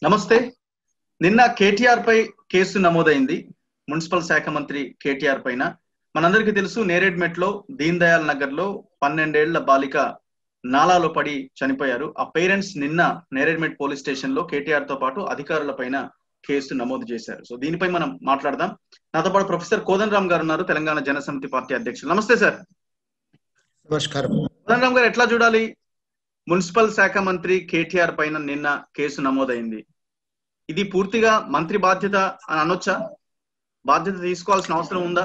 నమస్తే నిన్న కేటీఆర్ పై కేసు నమోదైంది మున్సిపల్ శాఖ మంత్రి కేటీఆర్ పైన మనందరికీ తెలుసు నేరేడ్మెట్ లో దీన్ దయాల్ నగర్ లో పన్నెండేళ్ల బాలిక నాలాలో పడి చనిపోయారు ఆ పేరెంట్స్ నిన్న నేరేడ్మెట్ పోలీస్ స్టేషన్ లో కేటీఆర్ తో పాటు అధికారుల పైన కేసు నమోదు చేశారు సో దీనిపై మనం మాట్లాడదాం నాతో పాటు ప్రొఫెసర్ కోదన్ రామ్ గారు ఉన్నారు తెలంగాణ జనసమితి పార్టీ అధ్యక్షులు నమస్తే సార్ నమస్కారం కోదన్ రామ్ గారు ఎట్లా చూడాలి మున్సిపల్ శాఖ మంత్రి కేటీఆర్ పైన నిన్న కేసు నమోదైంది ఇది పూర్తిగా మంత్రి బాధ్యత అని అనొచ్చా బాధ్యత తీసుకోవాల్సిన అవసరం ఉందా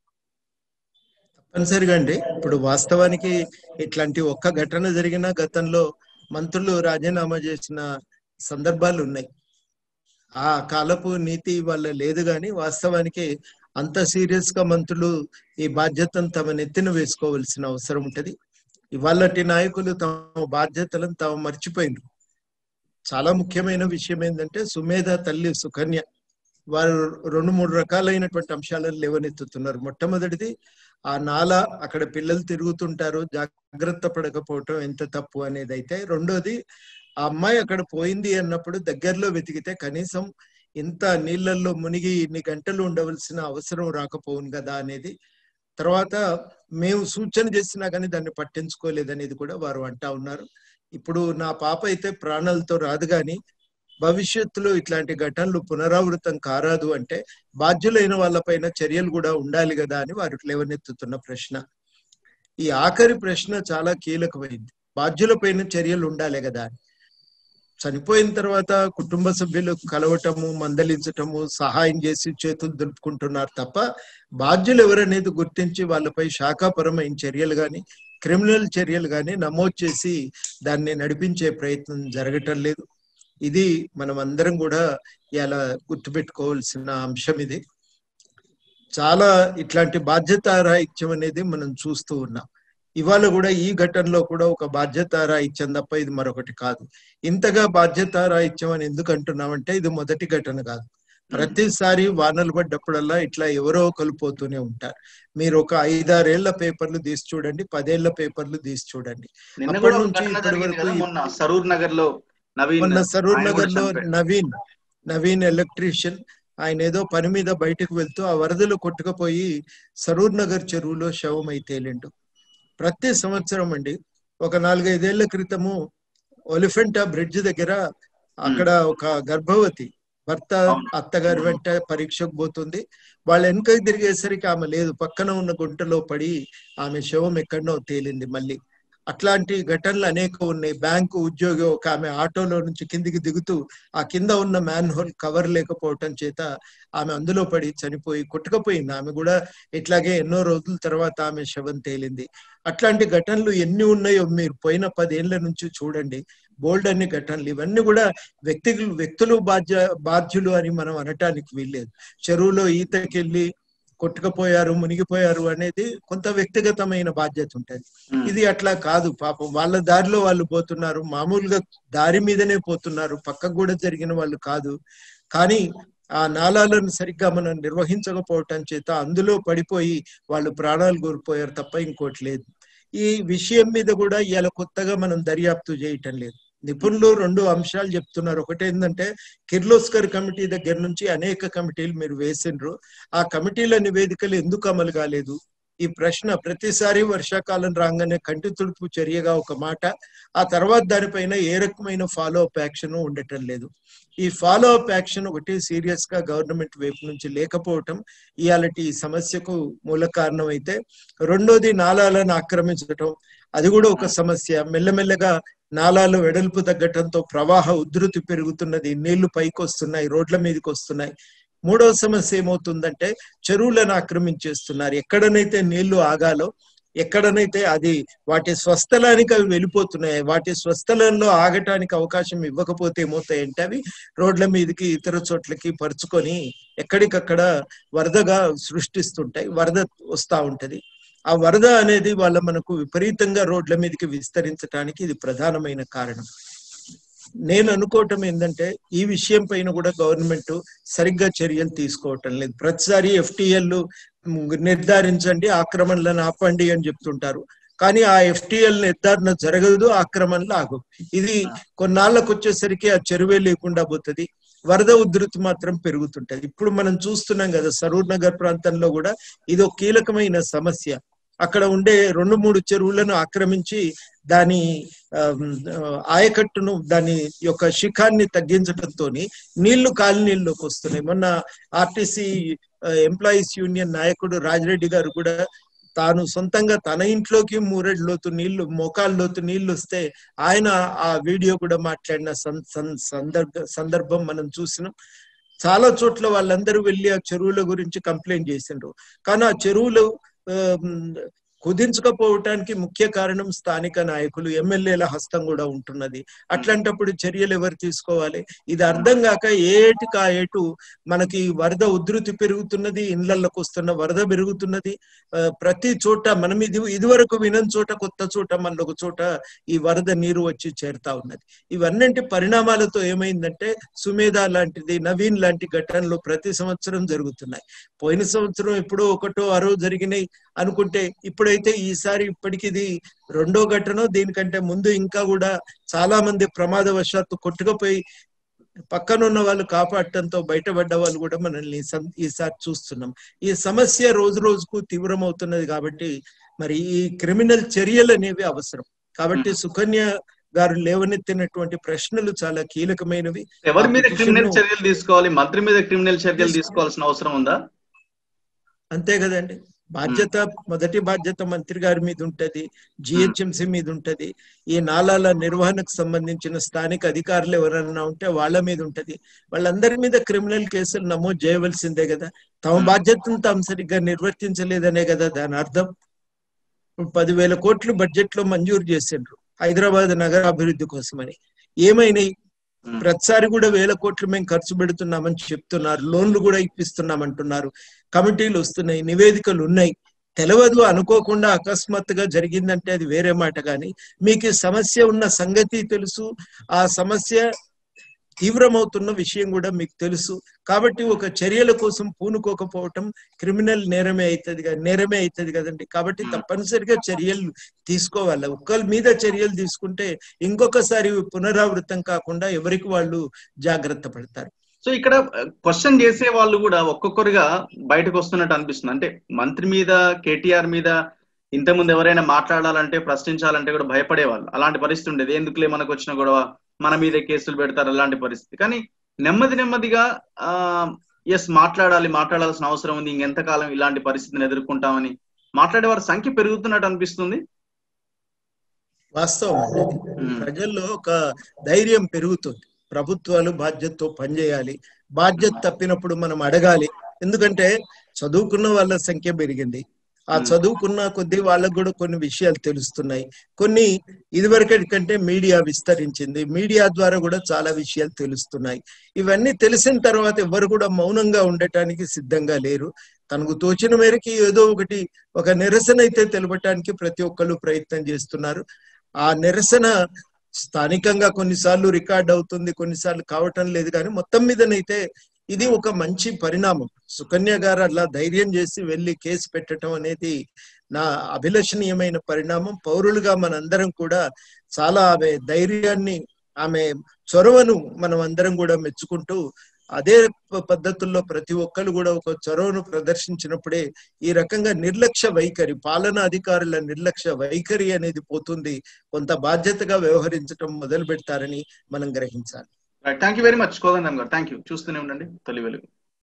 తప్పనిసరిగా అండి ఇప్పుడు వాస్తవానికి ఇట్లాంటి ఒక్క ఘటన జరిగిన గతంలో మంత్రులు రాజీనామా చేసిన సందర్భాలు ఉన్నాయి ఆ కాలపు నీతి వల్ల లేదు కానీ వాస్తవానికి అంత సీరియస్ గా మంత్రులు ఈ బాధ్యతను తమ నెత్తిన వేసుకోవాల్సిన అవసరం ఉంటది ఇవాళటి నాయకులు తమ బాధ్యతలను తాము మర్చిపోయినారు చాలా ముఖ్యమైన విషయం ఏంటంటే సుమేధ తల్లి సుకన్య వారు రెండు మూడు రకాలైనటువంటి అంశాలను లేవనెత్తుతున్నారు మొట్టమొదటిది ఆ నాల అక్కడ పిల్లలు తిరుగుతుంటారు జాగ్రత్త పడకపోవటం ఎంత తప్పు అనేది అయితే రెండోది ఆ అమ్మాయి అక్కడ పోయింది అన్నప్పుడు దగ్గరలో వెతికితే కనీసం ఇంత నీళ్ళల్లో మునిగి ఇన్ని గంటలు ఉండవలసిన అవసరం రాకపోవును కదా అనేది తర్వాత మేము సూచన చేసినా కానీ దాన్ని పట్టించుకోలేదనేది కూడా వారు అంటా ఉన్నారు ఇప్పుడు నా పాప అయితే ప్రాణాలతో రాదు కానీ భవిష్యత్తులో ఇట్లాంటి ఘటనలు పునరావృతం కారాదు అంటే బాధ్యులైన వాళ్ళపైన చర్యలు కూడా ఉండాలి కదా అని వారు లేవనెత్తుతున్న ప్రశ్న ఈ ఆఖరి ప్రశ్న చాలా కీలకమైంది బాధ్యులపైన చర్యలు ఉండాలి కదా అని చనిపోయిన తర్వాత కుటుంబ సభ్యులు కలవటము మందలించటము సహాయం చేసి చేతులు దులుపుకుంటున్నారు తప్ప బాధ్యులు ఎవరనేది గుర్తించి వాళ్ళపై శాఖాపరమైన చర్యలు కానీ క్రిమినల్ చర్యలు కానీ నమోదు చేసి దాన్ని నడిపించే ప్రయత్నం జరగటం లేదు ఇది మనం అందరం కూడా ఇలా గుర్తుపెట్టుకోవాల్సిన అంశం ఇది చాలా ఇట్లాంటి బాధ్యత రాహిత్యం అనేది మనం చూస్తూ ఉన్నాం ఇవాళ కూడా ఈ ఘటనలో కూడా ఒక బాధ్యత రాహిత్యం తప్ప ఇది మరొకటి కాదు ఇంతగా బాధ్యత రాహిత్యం అని ఎందుకు అంటున్నామంటే ఇది మొదటి ఘటన కాదు ప్రతిసారి వానలు పడ్డప్పుడల్లా ఇట్లా ఎవరో కలిపోతూనే ఉంటారు మీరు ఒక ఐదారేళ్ల పేపర్లు తీసి చూడండి పదేళ్ల పేపర్లు తీసి చూడండి నిన్న అప్పటి కూడా ఒక నుంచి ఘటన ఇప్పటి జరిగింది వరకు కదా మొన్న సరూర్ నగర్ లో నవీన్ మొన్న సరూర్ ఆయన కూడా నగర్ లో చనిపోయాడు. నవీన్ నవీన్ ఎలక్ట్రీషియన్ ఆయన ఏదో పని మీద బయటకు వెళ్తూ ఆ వరదలు కొట్టుకుపోయి సరూర్ నగర్ చెరువులో శవం అయి తేలిండు ప్రతి సంవత్సరం అండి ఒక నాలుగైదేళ్ల క్రితము ఒలిఫెంటా బ్రిడ్జ్ దగ్గర అక్కడ ఒక గర్భవతి భర్త అవును. అత్తగారి వెంట పరీక్షకు పోతుంది వాళ్ళ వెనక తిరిగేసరికి ఆమె లేదు పక్కన ఉన్న గుంటలో పడి ఆమె శవం ఎక్కడనో తేలింది మళ్ళీ అట్లాంటి ఘటనలు అనేక ఉన్నాయి బ్యాంకు ఉద్యోగి ఒక ఆమె ఆటోలో నుంచి కిందికి దిగుతూ ఆ కింద ఉన్న మ్యాన్ హోల్ కవర్ లేకపోవటం చేత ఆమె అందులో పడి చనిపోయి కొట్టుకపోయింది ఆమె కూడా ఇట్లాగే ఎన్నో రోజుల తర్వాత ఆమె శవం తేలింది అట్లాంటి ఘటనలు ఎన్ని ఉన్నాయో మీరు పోయిన పదేళ్ల నుంచి చూడండి బోల్డ్ అన్ని ఘటనలు ఇవన్నీ కూడా వ్యక్తులు వ్యక్తులు బాధ్య బాధ్యులు అని మనం అనటానికి వీల్లేదు చెరువులో ఈతకెళ్ళి కొట్టుకుపోయారు మునిగిపోయారు అనేది కొంత వ్యక్తిగతమైన బాధ్యత ఉంటుంది ఉమ్. ఇది అట్లా కాదు పాపం వాళ్ళ దారిలో వాళ్ళు పోతున్నారు మామూలుగా దారి మీదనే పోతున్నారు పక్కకు కూడా జరిగిన వాళ్ళు కాదు కానీ ఆ నాళాలను సరిగ్గా మనం నిర్వహించకపోవటం చేత అందులో పడిపోయి వాళ్ళు ప్రాణాలు కోల్పోయారు తప్ప ఇంకోటి లేదు ఈ విషయం మీద కూడా ఇవాళ కొత్తగా మనం దర్యాప్తు చేయటం లేదు నిపుణులు రెండు అంశాలు చెప్తున్నారు ఒకటి ఏంటంటే కిర్లోస్కర్ కమిటీ దగ్గర నుంచి అనేక కమిటీలు మీరు వేసిండ్రు ఆ కమిటీల నివేదికలు ఎందుకు అమలు కాలేదు ఈ ప్రశ్న ప్రతిసారి వర్షాకాలం రాగానే కంటి తుడుపు చర్యగా ఒక మాట ఆ తర్వాత దానిపైన ఏ రకమైన ఫాలో అప్ యాక్షన్ ఉండటం లేదు ఈ ఫాలో అప్ యాక్షన్ ఒకటి సీరియస్ గా గవర్నమెంట్ వైపు నుంచి లేకపోవటం ఇవాళటి ఈ సమస్యకు మూల కారణం అయితే రెండోది నాలాలను ఆక్రమించటం అది కూడా ఒక సమస్య మెల్లమెల్లగా నాలాలు వెడల్పు తగ్గటంతో ప్రవాహ ఉధృతి పెరుగుతున్నది నీళ్లు పైకి వస్తున్నాయి రోడ్ల మీదకి వస్తున్నాయి మూడవ సమస్య ఏమవుతుందంటే చెరువులను ఆక్రమించేస్తున్నారు ఎక్కడనైతే నీళ్లు ఆగాలో ఎక్కడనైతే అది వాటి స్వస్థలానికి అవి వెళ్ళిపోతున్నాయి వాటి స్వస్థలంలో ఆగటానికి అవకాశం ఇవ్వకపోతే ఏమవుతాయంటే అవి రోడ్ల మీదకి ఇతర చోట్లకి పరుచుకొని ఎక్కడికక్కడ వరదగా సృష్టిస్తుంటాయి వరద వస్తా ఉంటది ఆ వరద అనేది వాళ్ళ మనకు విపరీతంగా రోడ్ల మీదకి విస్తరించడానికి ఇది ప్రధానమైన కారణం నేను అనుకోవటం ఏంటంటే ఈ విషయం పైన కూడా గవర్నమెంట్ సరిగ్గా చర్యలు తీసుకోవటం లేదు ప్రతిసారి ఎఫ్టిఎల్ నిర్ధారించండి ఆక్రమణలను ఆపండి అని చెప్తుంటారు కానీ ఆ ఎఫ్టిఎల్ నిర్ధారణ జరగదు ఆక్రమణలు ఆగు ఇది కొన్నాళ్ళకు వచ్చేసరికి ఆ చెరువే లేకుండా పోతుంది వరద ఉధృతి మాత్రం పెరుగుతుంటది ఇప్పుడు మనం చూస్తున్నాం కదా సరూర్ నగర్ ప్రాంతంలో కూడా ఇది ఒక కీలకమైన సమస్య అక్కడ ఉండే రెండు మూడు చెరువులను ఆక్రమించి దాని ఆయకట్టును దాని యొక్క శిఖాన్ని తగ్గించడంతో నీళ్లు కాలి నీళ్ళలోకి వస్తున్నాయి మొన్న ఆర్టీసీ ఎంప్లాయీస్ యూనియన్ నాయకుడు రాజిరెడ్డి గారు కూడా తాను సొంతంగా తన ఇంట్లోకి మూరెడు లోతు నీళ్లు మోకాళ్ళ లోతు నీళ్లు వస్తే ఆయన ఆ వీడియో కూడా మాట్లాడిన సందర్భ సందర్భం మనం చూసినాం చాలా చోట్ల వాళ్ళందరూ వెళ్ళి ఆ చెరువుల గురించి కంప్లైంట్ చేసిండ్రు కానీ ఆ చెరువులు కుదించకపోవటానికి ముఖ్య కారణం స్థానిక నాయకులు ఎమ్మెల్యేల హస్తం కూడా ఉంటున్నది అట్లాంటప్పుడు చర్యలు ఎవరు తీసుకోవాలి ఇది అర్థం కాక ఏటికి ఆ ఏటు మనకి వరద ఉధృతి పెరుగుతున్నది ఇండ్లలోకి వస్తున్న వరద పెరుగుతున్నది ప్రతి చోట మనం ఇది ఇదివరకు వినని చోట కొత్త చోట మన ఒక చోట ఈ వరద నీరు వచ్చి చేరుతా ఉన్నది ఇవన్నింటి పరిణామాలతో ఏమైందంటే సుమేధ లాంటిది నవీన్ లాంటి ఘటనలు ప్రతి సంవత్సరం జరుగుతున్నాయి పోయిన సంవత్సరం ఎప్పుడో ఒకటో అరో జరిగినాయి అనుకుంటే ఇప్పుడైతే ఈసారి ఇప్పటికి ఇది రెండో ఘటన దీనికంటే ముందు ఇంకా కూడా చాలా మంది ప్రమాదవశాత్తు కొట్టుకుపోయి పక్కనున్న వాళ్ళు కాపాడటంతో బయటపడ్డ వాళ్ళు కూడా మనల్ని ఈసారి చూస్తున్నాం ఈ సమస్య రోజు రోజుకు తీవ్రమవుతున్నది కాబట్టి మరి ఈ క్రిమినల్ చర్యలు అనేవి అవసరం కాబట్టి సుకన్య గారు లేవనెత్తినటువంటి ప్రశ్నలు చాలా కీలకమైనవి ఎవరి మీద క్రిమినల్ చర్యలు తీసుకోవాలి మంత్రి మీద క్రిమినల్ చర్యలు తీసుకోవాల్సిన అవసరం ఉందా అంతే కదండి బాధ్యత మొదటి బాధ్యత మంత్రి గారి మీద ఉంటది జిహెచ్ఎంసి మీద ఉంటది ఈ నాలాల నిర్వహణకు సంబంధించిన స్థానిక అధికారులు ఎవరన్నా ఉంటే వాళ్ళ మీద ఉంటది వాళ్ళందరి మీద క్రిమినల్ కేసులు నమోదు చేయవలసిందే కదా తమ బాధ్యతను తాము సరిగ్గా నిర్వర్తించలేదనే కదా దాని అర్థం పదివేల కోట్లు బడ్జెట్ లో మంజూరు చేసిండ్రు హైదరాబాద్ నగర అభివృద్ధి కోసమని ఏమైనాయి ప్రతిసారి కూడా వేల కోట్లు మేము ఖర్చు పెడుతున్నామని చెప్తున్నారు లోన్లు కూడా ఇప్పిస్తున్నామంటున్నారు కమిటీలు వస్తున్నాయి నివేదికలు ఉన్నాయి తెలియదు అనుకోకుండా అకస్మాత్తుగా జరిగిందంటే అది వేరే మాట కానీ మీకు సమస్య ఉన్న సంగతి తెలుసు ఆ సమస్య తీవ్రమవుతున్న విషయం కూడా మీకు తెలుసు కాబట్టి ఒక చర్యల కోసం పూనుకోకపోవటం క్రిమినల్ నేరమే అవుతుంది నేరమే అవుతుంది కదండి కాబట్టి తప్పనిసరిగా చర్యలు తీసుకోవాలి ఒక్కరి మీద చర్యలు తీసుకుంటే ఇంకొకసారి పునరావృతం కాకుండా ఎవరికి వాళ్ళు జాగ్రత్త పడతారు సో ఇక్కడ క్వశ్చన్ చేసే వాళ్ళు కూడా ఒక్కొక్కరుగా బయటకు వస్తున్నట్టు అనిపిస్తుంది అంటే మంత్రి మీద కేటీఆర్ మీద ఇంతకుముందు ఎవరైనా మాట్లాడాలంటే ప్రశ్నించాలంటే కూడా భయపడేవాళ్ళు అలాంటి పరిస్థితి ఉండేది ఎందుకులే మనకు వచ్చిన గొడవ మన మీద కేసులు పెడతారు అలాంటి పరిస్థితి కానీ నెమ్మది నెమ్మదిగా ఆ ఎస్ మాట్లాడాలి మాట్లాడాల్సిన అవసరం ఉంది ఇంకెంతకాలం ఇలాంటి పరిస్థితిని ఎదుర్కొంటామని మాట్లాడే వారి సంఖ్య పెరుగుతున్నట్టు అనిపిస్తుంది వాస్తవం ప్రజల్లో ఒక ధైర్యం పెరుగుతుంది ప్రభుత్వాలు బాధ్యతతో పనిచేయాలి బాధ్యత తప్పినప్పుడు మనం అడగాలి ఎందుకంటే చదువుకున్న వాళ్ళ సంఖ్య పెరిగింది ఆ చదువుకున్న కొద్దీ వాళ్ళకు కూడా కొన్ని విషయాలు తెలుస్తున్నాయి కొన్ని ఇదివరకటి కంటే మీడియా విస్తరించింది మీడియా ద్వారా కూడా చాలా విషయాలు తెలుస్తున్నాయి ఇవన్నీ తెలిసిన తర్వాత ఎవరు కూడా మౌనంగా ఉండటానికి సిద్ధంగా లేరు తనకు తోచిన మేరకి ఏదో ఒకటి ఒక నిరసన అయితే తెలపటానికి ప్రతి ఒక్కరు ప్రయత్నం చేస్తున్నారు ఆ నిరసన స్థానికంగా కొన్నిసార్లు రికార్డ్ అవుతుంది కొన్నిసార్లు కావటం లేదు కానీ మొత్తం మీదనైతే ఇది ఒక మంచి పరిణామం సుకన్య గారు అలా ధైర్యం చేసి వెళ్ళి కేసు పెట్టడం అనేది నా అభిలషణీయమైన పరిణామం పౌరులుగా మనందరం కూడా చాలా ఆమె ధైర్యాన్ని ఆమె చొరవను మనం అందరం కూడా మెచ్చుకుంటూ అదే పద్ధతుల్లో ప్రతి ఒక్కరు కూడా ఒక చొరవను ప్రదర్శించినప్పుడే ఈ రకంగా నిర్లక్ష్య వైఖరి పాలనా అధికారుల నిర్లక్ష్య వైఖరి అనేది పోతుంది కొంత బాధ్యతగా వ్యవహరించడం మొదలు పెడతారని మనం గ్రహించాలి thank you very much Kodandam గారు థ్యాంక్ యూ చూస్తూనే ఉండండి తొలి వెలుగు